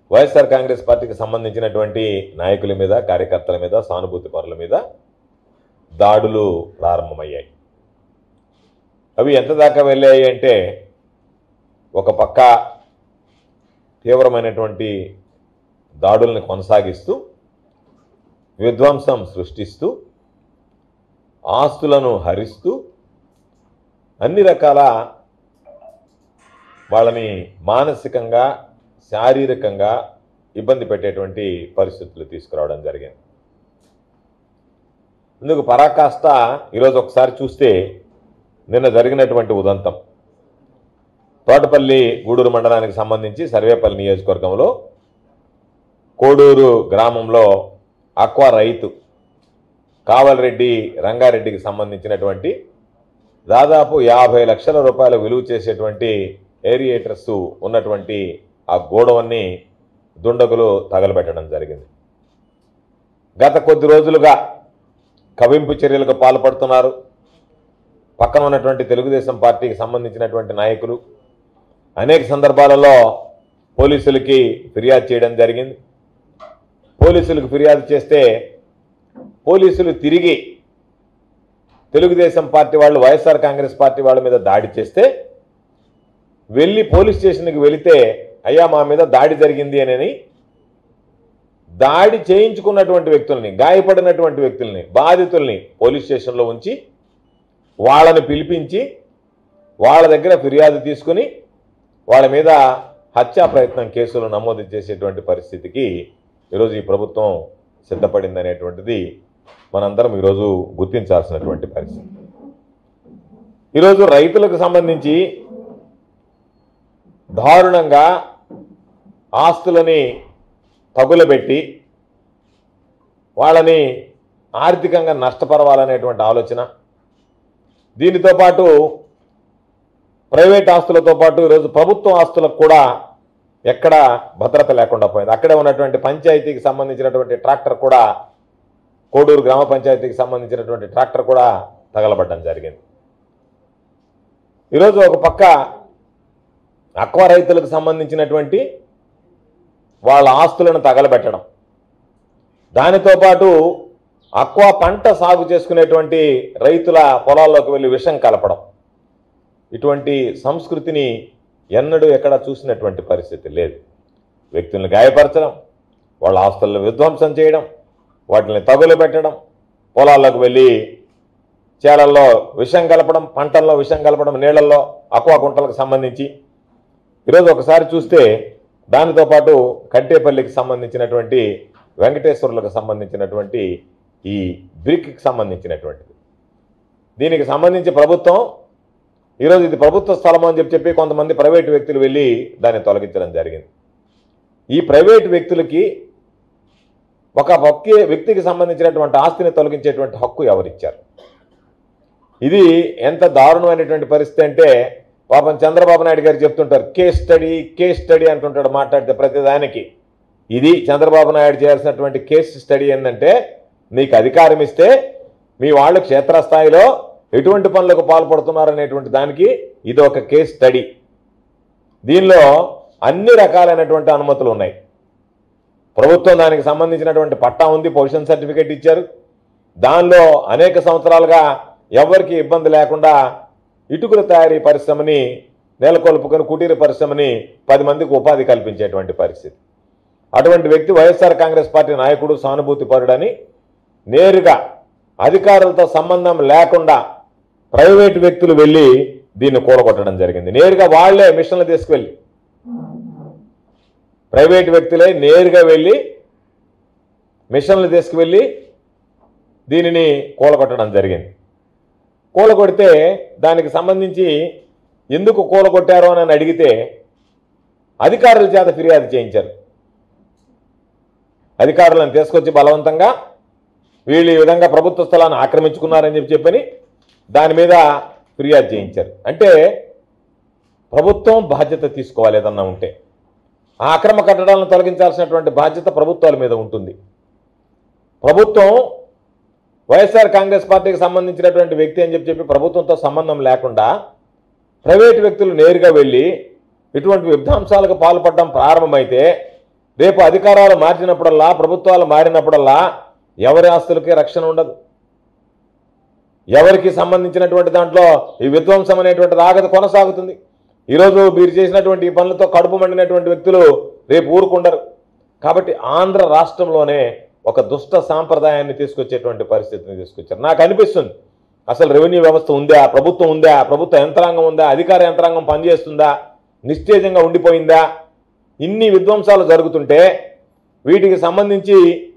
వైఎస్ఆర్ కాంగ్రెస్ పార్టీకి సంబంధించినటువంటి నాయకుల మీద కార్యకర్తల మీద సానుభూతి పరుల మీద దాడులు ప్రారంభమయ్యాయి అవి ఎంత దాకా వెళ్ళాయి అంటే ఒక పక్క తీవ్రమైనటువంటి దాడుల్ని కొనసాగిస్తూ విధ్వంసం సృష్టిస్తూ ఆస్తులను హరిస్తూ అన్ని రకాల వాళ్ళని మానసికంగా శారీరకంగా ఇబ్బంది పెట్టేటువంటి పరిస్థితులు తీసుకురావడం జరిగింది ఇందుకు పరాకాష్ట ఈరోజు ఒకసారి చూస్తే నిన్న జరిగినటువంటి ఉదంతం తోటపల్లి గూడూరు మండలానికి సంబంధించి సర్వేపల్లి నియోజకవర్గంలో కోడూరు గ్రామంలో అక్వా రైతు కావలరెడ్డి రంగారెడ్డికి సంబంధించినటువంటి దాదాపు యాభై లక్షల రూపాయల విలువ చేసేటువంటి ఏరియేటర్స్ ఉన్నటువంటి ఆ గోడవన్ని దుండగులు తగలబెట్టడం జరిగింది గత కొద్ది రోజులుగా కవింపు చర్యలకు పాల్పడుతున్నారు పక్కన ఉన్నటువంటి తెలుగుదేశం పార్టీకి సంబంధించినటువంటి నాయకులు అనేక సందర్భాలలో పోలీసులకి ఫిర్యాదు చేయడం జరిగింది పోలీసులకు ఫిర్యాదు చేస్తే పోలీసులు తిరిగి తెలుగుదేశం పార్టీ వాళ్ళు వైఎస్ఆర్ కాంగ్రెస్ పార్టీ వాళ్ళ మీద దాడి చేస్తే వెళ్ళి పోలీస్ స్టేషన్కి వెళితే అయ్యా మా మీద దాడి జరిగింది అని దాడి చేయించుకున్నటువంటి వ్యక్తుల్ని గాయపడినటువంటి వ్యక్తుల్ని బాధితుల్ని పోలీస్ స్టేషన్లో ఉంచి వాళ్ళని పిలిపించి వాళ్ళ దగ్గర ఫిర్యాదు తీసుకుని వాళ్ళ మీద హత్యా ప్రయత్నం కేసులు నమోదు చేసేటువంటి పరిస్థితికి ఈరోజు ఈ ప్రభుత్వం సిద్ధపడింది అనేటువంటిది మనందరం ఈరోజు గుర్తించాల్సినటువంటి పరిస్థితి ఈరోజు రైతులకు సంబంధించి దారుణంగా ఆస్తులని తగులబెట్టి వాళ్ళని ఆర్థికంగా నష్టపరవాలనేటువంటి ఆలోచన దీనితో పాటు ప్రైవేట్ ఆస్తులతో పాటు ఈరోజు ప్రభుత్వ ఆస్తులకు కూడా ఎక్కడ భద్రత లేకుండా పోయింది అక్కడే ఉన్నటువంటి పంచాయతీకి సంబంధించినటువంటి ట్రాక్టర్ కూడా కోడూరు గ్రామ పంచాయతీకి సంబంధించినటువంటి ట్రాక్టర్ కూడా తగలబడ్డం జరిగింది ఈరోజు ఒక పక్క అక్వా రైతులకు సంబంధించినటువంటి వాళ్ళ ఆస్తులను తగలబెట్టడం దానితో పాటు అక్వా పంట సాగు చేసుకునేటువంటి రైతుల పొలాల్లోకి వెళ్ళి విషం కలపడం ఇటువంటి సంస్కృతిని ఎన్నడూ ఎక్కడ చూసినటువంటి పరిస్థితి లేదు వ్యక్తులను గాయపరచడం వాళ్ళ ఆస్తులను విధ్వంసం చేయడం వాటిని తగులు పెట్టడం పొలాల్లోకి వెళ్ళి చేలల్లో విషం కలపడం పంటల్లో విషం కలపడం నీళ్లలో అక్వా కుంటలకు సంబంధించి ఈరోజు ఒకసారి చూస్తే దానితో పాటు కంటేపల్లికి సంబంధించినటువంటి వెంకటేశ్వరులకు సంబంధించినటువంటి ఈ బ్రిక్కి సంబంధించినటువంటిది దీనికి సంబంధించి ప్రభుత్వం ఈరోజు ఇది ప్రభుత్వ స్థలం అని చెప్పి చెప్పి కొంతమంది ప్రైవేటు వ్యక్తులు వెళ్ళి దాన్ని తొలగించడం జరిగింది ఈ ప్రైవేటు వ్యక్తులకి ఒక ఒకే వ్యక్తికి సంబంధించినటువంటి ఆస్తిని తొలగించేటువంటి హక్కు ఎవరిచ్చారు ఇది ఎంత దారుణమైనటువంటి పరిస్థితి అంటే పాపం చంద్రబాబు నాయుడు గారు చెప్తుంటారు కేస్ స్టడీ కేస్ స్టడీ అంటుంటాడు మాట్లాడితే ప్రతిదానికి ఇది చంద్రబాబు నాయుడు చేయాల్సినటువంటి కేస్ స్టడీ ఏంటంటే మీకు అధికారం ఇస్తే మీ వాళ్ళు క్షేత్రస్థాయిలో ఎటువంటి పనులకు పాల్పడుతున్నారనేటువంటి దానికి ఇది ఒక కేస్ స్టడీ దీనిలో అన్ని రకాలైనటువంటి అనుమతులు ఉన్నాయి ప్రభుత్వం దానికి సంబంధించినటువంటి పట్టా ఉంది పొజిషన్ సర్టిఫికేట్ ఇచ్చారు దానిలో అనేక సంవత్సరాలుగా ఎవరికి ఇబ్బంది లేకుండా ఇటుకల తయారీ పరిశ్రమని నెలకొల్పుకొని కుటీర పరిశ్రమని పది మందికి ఉపాధి కల్పించేటువంటి పరిస్థితి అటువంటి వ్యక్తి వైఎస్ఆర్ కాంగ్రెస్ పార్టీ నాయకుడు సానుభూతి పరుడని నేరుగా అధికారులతో సంబంధం లేకుండా ప్రైవేటు వ్యక్తులు వెళ్ళి దీన్ని కూలగొట్టడం జరిగింది నేరుగా వాళ్లే మిషన్లు తీసుకువెళ్ళి ప్రైవేటు వ్యక్తులే నేరుగా వెళ్ళి మిషన్లు తీసుకువెళ్ళి దీనిని కూలగొట్టడం జరిగింది కూలగొడితే దానికి సంబంధించి ఎందుకు కూలగొట్టారో అని అడిగితే అధికారుల చేత ఫిర్యాదు చేయించారు అధికారులను తీసుకొచ్చి బలవంతంగా వీళ్ళు ఈ విధంగా ప్రభుత్వ స్థలాన్ని ఆక్రమించుకున్నారని చెప్పి చెప్పని దాని మీద ఫిర్యాదు చేయించారు అంటే ప్రభుత్వం బాధ్యత తీసుకోవాలి ఏదన్నా ఉంటే ఆ అక్రమ కట్టడాలను తొలగించాల్సినటువంటి బాధ్యత ప్రభుత్వాల మీద ఉంటుంది ప్రభుత్వం వైఎస్ఆర్ కాంగ్రెస్ పార్టీకి సంబంధించినటువంటి వ్యక్తి అని చెప్పి చెప్పి ప్రభుత్వంతో సంబంధం లేకుండా ప్రైవేటు వ్యక్తులు నేరుగా వెళ్ళి ఇటువంటి విధ్వంసాలకు పాల్పడడం ప్రారంభమైతే రేపు అధికారాలు మార్చినప్పుడల్లా ప్రభుత్వాలు మారినప్పుడల్లా ఎవరి ఆస్తులకి రక్షణ ఉండదు ఎవరికి సంబంధించినటువంటి దాంట్లో ఈ విధ్వంసం అనేటువంటిది ఆగదు కొనసాగుతుంది ఈరోజు మీరు చేసినటువంటి ఈ పనులతో కడుపు మండినటువంటి వ్యక్తులు రేపు ఊరుకుండరు కాబట్టి ఆంధ్ర రాష్ట్రంలోనే ఒక దుష్ట సాంప్రదాయాన్ని తీసుకొచ్చేటువంటి పరిస్థితిని తీసుకొచ్చారు నాకు అనిపిస్తుంది అసలు రెవెన్యూ వ్యవస్థ ఉందా ప్రభుత్వం ఉందా ప్రభుత్వ యంత్రాంగం ఉందా అధికార యంత్రాంగం పనిచేస్తుందా నిశ్చేజంగా ఉండిపోయిందా ఇన్ని విధ్వంసాలు జరుగుతుంటే వీటికి సంబంధించి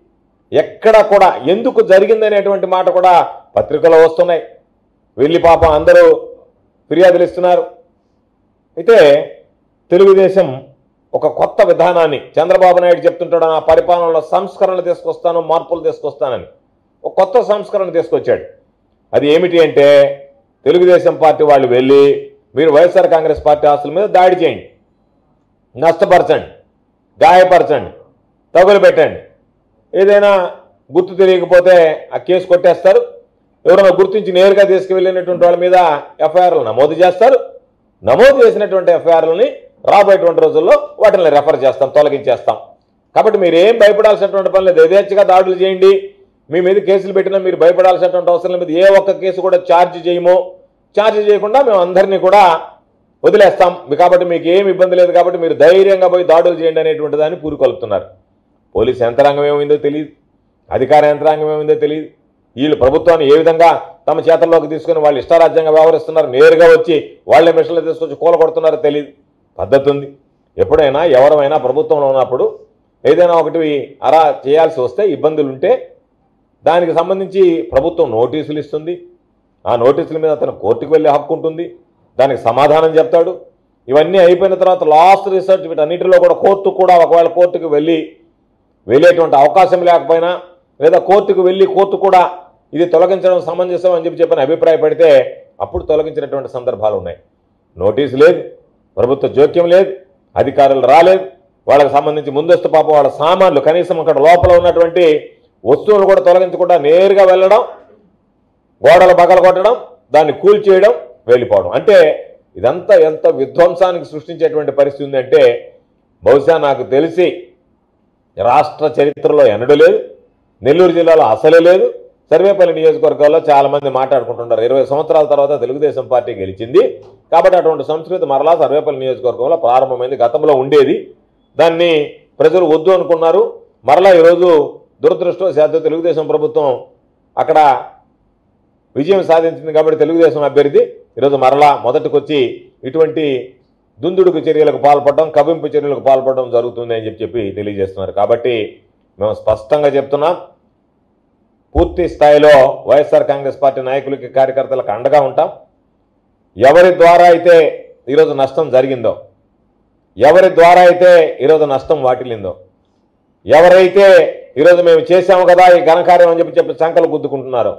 ఎక్కడ కూడా ఎందుకు జరిగిందనేటువంటి మాట కూడా పత్రికలో వస్తున్నాయి వెళ్ళి పాపం అందరూ ఫిర్యాదులు ఇస్తున్నారు అయితే తెలుగుదేశం ఒక కొత్త విధానాన్ని చంద్రబాబు నాయుడు చెప్తుంటాడు నా పరిపాలనలో సంస్కరణలు తీసుకొస్తాను మార్పులు తీసుకొస్తానని ఒక కొత్త సంస్కరణ తీసుకొచ్చాడు అది ఏమిటి అంటే తెలుగుదేశం పార్టీ వాళ్ళు వెళ్ళి మీరు వైఎస్ఆర్ కాంగ్రెస్ పార్టీ ఆస్తుల మీద దాడి చేయండి నష్టపరచండి గాయపరచండి తగులు పెట్టండి ఏదైనా గుర్తు తెలియకపోతే ఆ కేసు కొట్టేస్తారు ఎవరైనా గుర్తించి నేరుగా తీసుకువెళ్ళినటువంటి వాళ్ళ మీద ఎఫ్ఐఆర్లు నమోదు చేస్తారు నమోదు చేసినటువంటి ఎఫ్ఐఆర్లని రాబోయేటువంటి రోజుల్లో వాటిని రెఫర్ చేస్తాం తొలగించేస్తాం కాబట్టి మీరు ఏం భయపడాల్సినటువంటి పని లేదు యథేచ్ఛగా దాడులు చేయండి మీ మీద కేసులు పెట్టినా మీరు భయపడాల్సినటువంటి అవసరం లేదు ఏ ఒక్క కేసు కూడా ఛార్జ్ చేయము ఛార్జ్ చేయకుండా మేము అందరినీ కూడా వదిలేస్తాం మీ- కాబట్టి మీకు ఏం ఇబ్బంది లేదు కాబట్టి మీరు ధైర్యంగా పోయి దాడులు చేయండి అనేటువంటి దాన్ని పూరుకొలుపుతున్నారు పోలీస్ యంత్రాంగం ఏమైందో తెలియదు అధికార యంత్రాంగం ఏమైందో తెలియదు వీళ్ళు ప్రభుత్వాన్ని ఏ విధంగా తమ చేతల్లోకి తీసుకుని వాళ్ళు ఇష్టారాజ్యంగా వ్యవహరిస్తున్నారు నేరుగా వచ్చి వాళ్ళే మిషన్లు తీసుకొచ్చి కూల కొడుతున్నారో తెలియదు పద్ధతి ఉంది ఎప్పుడైనా ఎవరైనా ప్రభుత్వంలో ఉన్నప్పుడు ఏదైనా ఒకటి అరా చేయాల్సి వస్తే ఇబ్బందులు ఉంటే దానికి సంబంధించి ప్రభుత్వం నోటీసులు ఇస్తుంది ఆ నోటీసుల మీద అతను కోర్టుకు వెళ్ళే హక్కు ఉంటుంది దానికి సమాధానం చెప్తాడు ఇవన్నీ అయిపోయిన తర్వాత లాస్ట్ రీసెర్చ్ వీటన్నిటిలో కూడా కోర్టు కూడా ఒకవేళ కోర్టుకు వెళ్ళి వెళ్ళేటువంటి అవకాశం లేకపోయినా లేదా కోర్టుకు వెళ్ళి కోర్టు కూడా ఇది తొలగించడం సమంజసం అని చెప్పి చెప్పని అభిప్రాయపడితే అప్పుడు తొలగించినటువంటి సందర్భాలు ఉన్నాయి నోటీసు లేదు ప్రభుత్వ జోక్యం లేదు అధికారులు రాలేదు వాళ్ళకి సంబంధించి ముందస్తు పాప వాళ్ళ సామాన్లు కనీసం అక్కడ లోపల ఉన్నటువంటి వస్తువులు కూడా తొలగించకుండా నేరుగా వెళ్ళడం గోడలు బగల కొట్టడం దాన్ని కూల్చేయడం వెళ్ళిపోవడం అంటే ఇదంతా ఎంత విధ్వంసానికి సృష్టించేటువంటి పరిస్థితి ఉందంటే బహుశా నాకు తెలిసి రాష్ట్ర చరిత్రలో ఎన్నడూ లేదు నెల్లూరు జిల్లాలో అసలే లేదు సర్వేపల్లి నియోజకవర్గాల్లో చాలా మంది మాట్లాడుకుంటుంటారు ఇరవై సంవత్సరాల తర్వాత తెలుగుదేశం పార్టీ గెలిచింది కాబట్టి అటువంటి సంస్కృతి మరలా సర్వేపల్లి నియోజకవర్గంలో ప్రారంభమైంది గతంలో ఉండేది దాన్ని ప్రజలు వద్దు అనుకున్నారు మరలా ఈరోజు దురదృష్టవశాత్తు తెలుగుదేశం ప్రభుత్వం అక్కడ విజయం సాధించింది కాబట్టి తెలుగుదేశం అభ్యర్థి ఈరోజు మరలా మొదటికొచ్చి ఇటువంటి దుందుడుకు చర్యలకు పాల్పడడం కవింపు చర్యలకు పాల్పడడం జరుగుతుంది అని చెప్పి చెప్పి తెలియజేస్తున్నారు కాబట్టి మేము స్పష్టంగా చెప్తున్నాం పూర్తి స్థాయిలో వైఎస్ఆర్ కాంగ్రెస్ పార్టీ నాయకులకి కార్యకర్తలకు అండగా ఉంటాం ఎవరి ద్వారా అయితే ఈరోజు నష్టం జరిగిందో ఎవరి ద్వారా అయితే ఈరోజు నష్టం వాటిల్లిందో ఎవరైతే ఈరోజు మేము చేశాము కదా ఈ ఘనకార్యం అని చెప్పి చెప్పి సంకలు గుద్దుకుంటున్నారో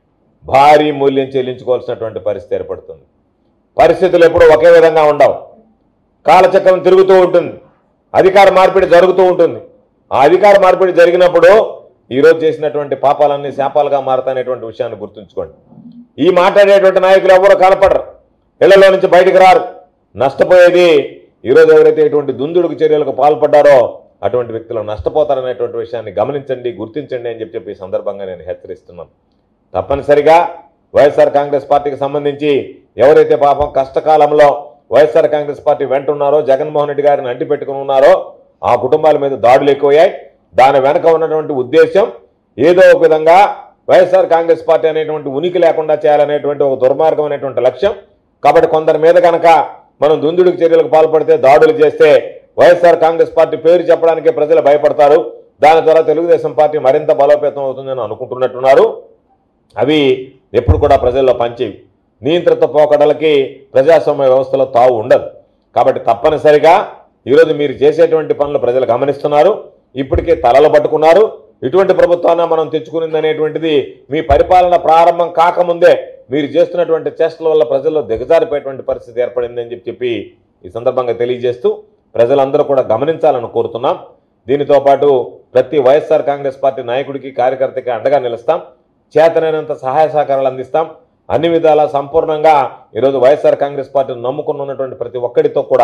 భారీ మూల్యం చెల్లించుకోవాల్సినటువంటి పరిస్థితి ఏర్పడుతుంది పరిస్థితులు ఎప్పుడూ ఒకే విధంగా ఉండవు కాలచక్రం తిరుగుతూ ఉంటుంది అధికార మార్పిడి జరుగుతూ ఉంటుంది ఆ అధికార మార్పిడి జరిగినప్పుడు ఈరోజు చేసినటువంటి పాపాలన్నీ శాపాలుగా మారతానేటువంటి విషయాన్ని గుర్తుంచుకోండి ఈ మాట్లాడేటువంటి నాయకులు ఎవరు కనపడరు ఇళ్లలో నుంచి బయటకు రారు నష్టపోయేది ఈరోజు ఎవరైతే ఇటువంటి దుందుడుకు చర్యలకు పాల్పడ్డారో అటువంటి వ్యక్తులు నష్టపోతారనేటువంటి విషయాన్ని గమనించండి గుర్తించండి అని చెప్పి చెప్పి ఈ సందర్భంగా నేను హెచ్చరిస్తున్నాను తప్పనిసరిగా వైఎస్ఆర్ కాంగ్రెస్ పార్టీకి సంబంధించి ఎవరైతే పాపం కష్టకాలంలో వైఎస్ఆర్ కాంగ్రెస్ పార్టీ వెంట ఉన్నారో జగన్మోహన్ రెడ్డి గారిని అంటి పెట్టుకుని ఉన్నారో ఆ కుటుంబాల మీద దాడులు ఎక్కువయ్యాయి దాని వెనక ఉన్నటువంటి ఉద్దేశం ఏదో ఒక విధంగా వైఎస్ఆర్ కాంగ్రెస్ పార్టీ అనేటువంటి ఉనికి లేకుండా చేయాలనేటువంటి ఒక దుర్మార్గం అనేటువంటి లక్ష్యం కాబట్టి కొందరి మీద కనుక మనం దుందుడికి చర్యలకు పాల్పడితే దాడులు చేస్తే వైఎస్ఆర్ కాంగ్రెస్ పార్టీ పేరు చెప్పడానికే ప్రజలు భయపడతారు దాని ద్వారా తెలుగుదేశం పార్టీ మరింత బలోపేతం అవుతుందని అనుకుంటున్నట్టున్నారు అవి ఎప్పుడు కూడా ప్రజల్లో పంచేవి నియంత్రిత పోకడలకి ప్రజాస్వామ్య వ్యవస్థలో తావు ఉండదు కాబట్టి తప్పనిసరిగా ఈరోజు మీరు చేసేటువంటి పనులు ప్రజలు గమనిస్తున్నారు ఇప్పటికే తలలు పట్టుకున్నారు ఇటువంటి ప్రభుత్వాన్ని మనం తెచ్చుకునింది అనేటువంటిది మీ పరిపాలన ప్రారంభం కాకముందే మీరు చేస్తున్నటువంటి చేష్టల వల్ల ప్రజల్లో దిగజారిపోయేటువంటి పరిస్థితి ఏర్పడిందని చెప్పి చెప్పి ఈ సందర్భంగా తెలియజేస్తూ ప్రజలందరూ కూడా గమనించాలని కోరుతున్నాం దీనితో పాటు ప్రతి వైఎస్ఆర్ కాంగ్రెస్ పార్టీ నాయకుడికి కార్యకర్తకి అండగా నిలుస్తాం చేతనైనంత సహాయ సహకారాలు అందిస్తాం అన్ని విధాలా సంపూర్ణంగా ఈరోజు వైఎస్ఆర్ కాంగ్రెస్ పార్టీని నమ్ముకుని ఉన్నటువంటి ప్రతి ఒక్కడితో కూడా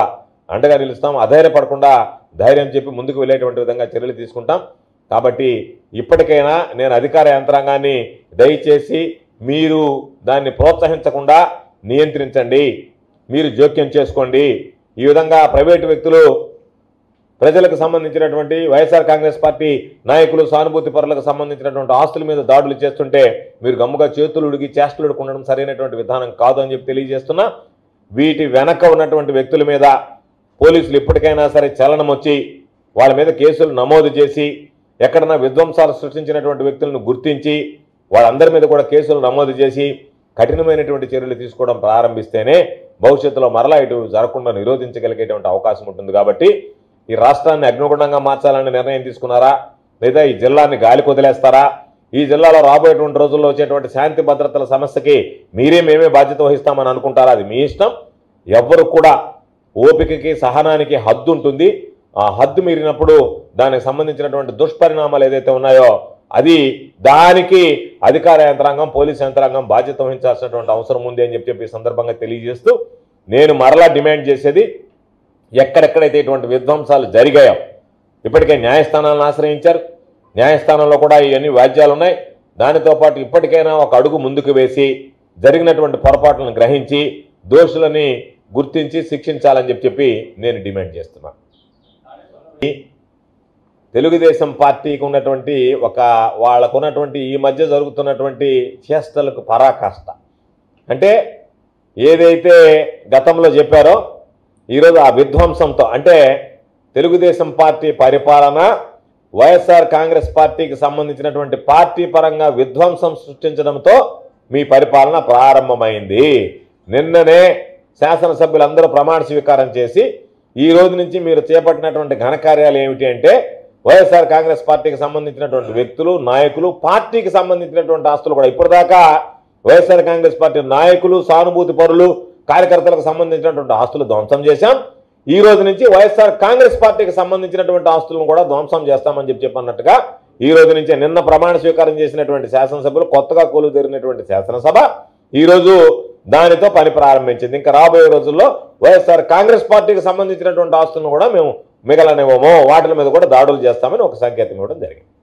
అండగా నిలుస్తాం అధైర్యపడకుండా ధైర్యం చెప్పి ముందుకు వెళ్ళేటువంటి విధంగా చర్యలు తీసుకుంటాం కాబట్టి ఇప్పటికైనా నేను అధికార యంత్రాంగాన్ని దయచేసి మీరు దాన్ని ప్రోత్సహించకుండా నియంత్రించండి మీరు జోక్యం చేసుకోండి ఈ విధంగా ప్రైవేటు వ్యక్తులు ప్రజలకు సంబంధించినటువంటి వైఎస్ఆర్ కాంగ్రెస్ పార్టీ నాయకులు సానుభూతి పరులకు సంబంధించినటువంటి ఆస్తుల మీద దాడులు చేస్తుంటే మీరు గమ్ముగా చేతులు ఉడిగి చేష్టలు ఉడుకుండడం సరైనటువంటి విధానం కాదు అని చెప్పి తెలియజేస్తున్నా వీటి వెనక ఉన్నటువంటి వ్యక్తుల మీద పోలీసులు ఇప్పటికైనా సరే చలనం వచ్చి వాళ్ళ మీద కేసులు నమోదు చేసి ఎక్కడన్నా విధ్వంసాలు సృష్టించినటువంటి వ్యక్తులను గుర్తించి వాళ్ళందరి మీద కూడా కేసులు నమోదు చేసి కఠినమైనటువంటి చర్యలు తీసుకోవడం ప్రారంభిస్తేనే భవిష్యత్తులో మరలా ఇటు జరగకుండా నిరోధించగలిగేటువంటి అవకాశం ఉంటుంది కాబట్టి ఈ రాష్ట్రాన్ని అగ్నిగుండంగా మార్చాలని నిర్ణయం తీసుకున్నారా లేదా ఈ జిల్లాని గాలికి వదిలేస్తారా ఈ జిల్లాలో రాబోయేటువంటి రోజుల్లో వచ్చేటువంటి శాంతి భద్రతల సమస్యకి మీరే మేమే బాధ్యత వహిస్తామని అనుకుంటారా అది మీ ఇష్టం ఎవ్వరు కూడా ఓపికకి సహనానికి హద్దు ఉంటుంది ఆ హద్దు మీరినప్పుడు దానికి సంబంధించినటువంటి దుష్పరిణామాలు ఏదైతే ఉన్నాయో అది దానికి అధికార యంత్రాంగం పోలీస్ యంత్రాంగం బాధ్యత వహించాల్సినటువంటి అవసరం ఉంది అని చెప్పి చెప్పి ఈ సందర్భంగా తెలియజేస్తూ నేను మరలా డిమాండ్ చేసేది ఎక్కడెక్కడైతే ఇటువంటి విధ్వంసాలు జరిగాయో ఇప్పటికే న్యాయస్థానాలను ఆశ్రయించారు న్యాయస్థానంలో కూడా ఇవన్నీ వ్యాజ్యాలు ఉన్నాయి దానితో పాటు ఇప్పటికైనా ఒక అడుగు ముందుకు వేసి జరిగినటువంటి పొరపాట్లను గ్రహించి దోషులని గుర్తించి శిక్షించాలని చెప్పి చెప్పి నేను డిమాండ్ చేస్తున్నాను తెలుగుదేశం పార్టీకి ఉన్నటువంటి ఒక వాళ్ళకు ఉన్నటువంటి ఈ మధ్య జరుగుతున్నటువంటి చేష్టలకు పరాకాష్ట అంటే ఏదైతే గతంలో చెప్పారో ఈరోజు ఆ విధ్వంసంతో అంటే తెలుగుదేశం పార్టీ పరిపాలన వైఎస్ఆర్ కాంగ్రెస్ పార్టీకి సంబంధించినటువంటి పార్టీ పరంగా విధ్వంసం సృష్టించడంతో మీ పరిపాలన ప్రారంభమైంది నిన్ననే శాసనసభ్యులందరూ ప్రమాణ స్వీకారం చేసి ఈ రోజు నుంచి మీరు చేపట్టినటువంటి ఘనకార్యాలు ఏమిటి అంటే వైఎస్ఆర్ కాంగ్రెస్ పార్టీకి సంబంధించినటువంటి వ్యక్తులు నాయకులు పార్టీకి సంబంధించినటువంటి ఆస్తులు కూడా ఇప్పటిదాకా వైఎస్ఆర్ కాంగ్రెస్ పార్టీ నాయకులు సానుభూతి పరులు కార్యకర్తలకు సంబంధించినటువంటి ఆస్తులు ధ్వంసం చేశాం ఈ రోజు నుంచి వైఎస్ఆర్ కాంగ్రెస్ పార్టీకి సంబంధించినటువంటి ఆస్తులను కూడా ధ్వంసం చేస్తామని చెప్పి చెప్పన్నట్టుగా ఈ రోజు నుంచి నిన్న ప్రమాణ స్వీకారం చేసినటువంటి శాసనసభ్యులు కొత్తగా కొలువు తెరిగినటువంటి శాసనసభ ఈ రోజు దానితో పని ప్రారంభించింది ఇంకా రాబోయే రోజుల్లో వైఎస్ఆర్ కాంగ్రెస్ పార్టీకి సంబంధించినటువంటి ఆస్తులను కూడా మేము మిగలనివ్వము వాటి మీద కూడా దాడులు చేస్తామని ఒక సంకేతం ఇవ్వడం జరిగింది